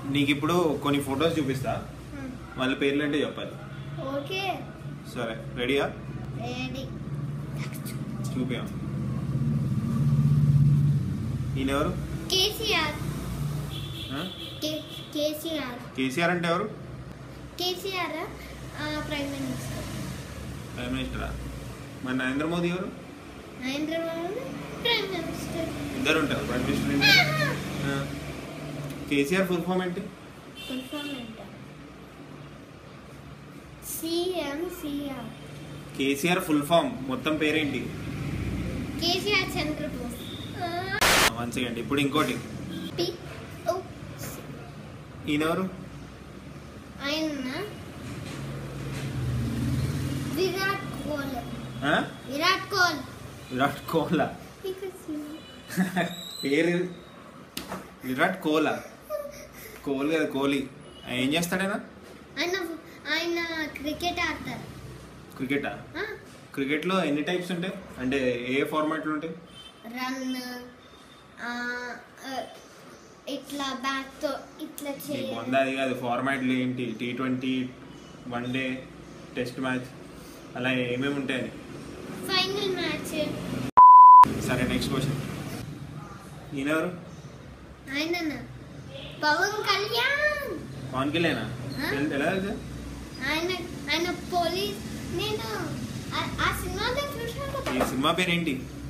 నీకు ఇప్పుడు కొన్ని ఫొటోస్ చూపిస్తా వాళ్ళ పేర్లు అంటే చెప్పాలి ఓకే సరే రెడీయా రెడీ చూపించాం ఈయన ఎవరు కేసీఆర్ ఆ? కే- కేసీఆర్ కేసీఆర్ అంటే ఎవరు కేసీఆర్ ఆ, ప్రైమ్ మినిస్టర్ ప్రైమ్ మినిస్టరా మరి నరేంద్ర మోదీ ఎవరు నరేంద్ర మోదీ ప్రైమ్ మినిస్టర్ ఇద్దరు ఉంటారు ప్రైమ్ మినిస్టర్ ఇండియా. ఆ. కేసీఆర్ ఫుల్ ఫామ్ ఏంటి పర్ఫార్మెంట్ CM CR KCR full form మొత్తం పేరేంటి కేసీఆర్ చంద్రబోస్ వన్ సెకండ్ ఇప్పుడు ఇంకోటి పి ఓ ఈయన ఎవరు ఆయన విరాట్ కోహ్లీ ఆ? విరాట్ కోహ్లీ విరాట్ కోహ్లా పేరు విరాట్ కోహ్లా కోహ్లీ కదా కోహ్లీ ఆయన ఏం చేస్తాడైనా ఆయన ఆయన క్రికెట్ ఆడతారు క్రికెటా ఆ? క్రికెట్లో ఎన్ని టైప్స్ ఉంటాయి అంటే ఏ ఫార్మాట్లు ఉంటాయి రన్ ఆ, ఆ, ఇట్లా బ్యాక్ తో ఇట్లా నీకు చేయాలి వంద అది కాదు ఫార్మాట్లు ఏంటి T twenty one day test match అలా ఏమేమి ఉంటాయని ఫైనల్ మ్యాచ్ సరే నెక్స్ట్ క్వశ్చన్ ఈయనెవరు ఆయన పవన్ కళ్యాణ్ పవన్ కళ్యాణా ఆ? తెల్- ఎలా తెలుసు ఆయన ఆయన పోలీస్ నేను ఆ- ఆ సినిమాలో చూసాను ఈ సినిమా పేరు ఏంటి